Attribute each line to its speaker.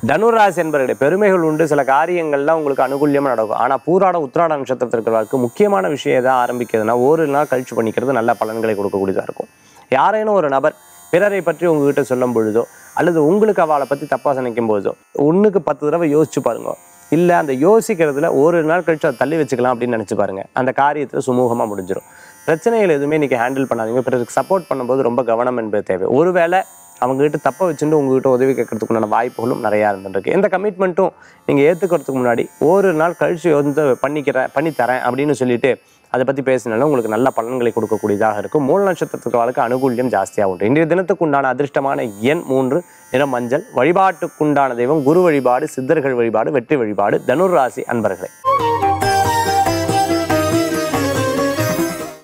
Speaker 1: தனுராசி என்பவர்களுடைய பெருமைகள் உண்டு சில காரியங்கள்லாம் உங்களுக்கு அனுகூல்யமாக நடக்கும் ஆனால் பூராட உத்திராட நட்சத்திரத்திற்கு முக்கியமான விஷயம் எதாவது ஆரம்பிக்கிறதுனா ஒரு நாள் கழிச்சு பண்ணிக்கிறது நல்ல பலன்களை கொடுக்கக்கூடியதாக இருக்கும் யாரேனும் ஒரு நபர் பிறரை பற்றி உங்ககிட்ட சொல்லும் பொழுதோ அல்லது உங்களுக்கு அவளை பற்றி தப்பாக நினைக்கும் பொழுதோ ஒன்றுக்கு பத்து தடவை யோசிச்சு பாருங்க இல்லை அந்த யோசிக்கிறதுல ஒரு நாள் கழிச்சு அதை தள்ளி வச்சுக்கலாம் அப்படின்னு நினச்சி பாருங்க அந்த காரியத்தில் சுமூகமாக முடிஞ்சிடும் பிரச்சனைகள் எதுவுமே இன்றைக்கி ஹேண்டில் பண்ணாதீங்க பிறருக்கு சப்போர்ட் பண்ணும்போது ரொம்ப கவனம் என்பது தேவை ஒருவேளை அவங்ககிட்ட தப்பை வச்சுட்டு உங்ககிட்ட உதவி கேட்கறதுக்கு உண்டான வாய்ப்புகளும் நிறையா இருந்துருக்கு எந்த கமிட்மெண்ட்டும் நீங்கள் ஏற்றுக்கிறதுக்கு முன்னாடி ஒரு நாள் கழிச்சு வந்து பண்ணிக்கிறேன் பண்ணித்தரேன் அப்படின்னு சொல்லிட்டு அதை பற்றி பேசினாலும் உங்களுக்கு நல்ல பலன்களை கொடுக்கக்கூடியதாக இருக்கும் மூல நட்சத்திரத்துக்கு வாழ்க்கை அனுகூல்யம் ஜாஸ்தியாக உண்டு இன்றைய தினத்துக்கு உண்டான அதிர்ஷ்டமான எண் மூன்று நிறம் மஞ்சள் வழிபாட்டுக்குண்டான தெய்வம் குரு வழிபாடு சித்தர்கள் வழிபாடு வெற்றி வழிபாடு தனுர் ராசி அன்பர்களே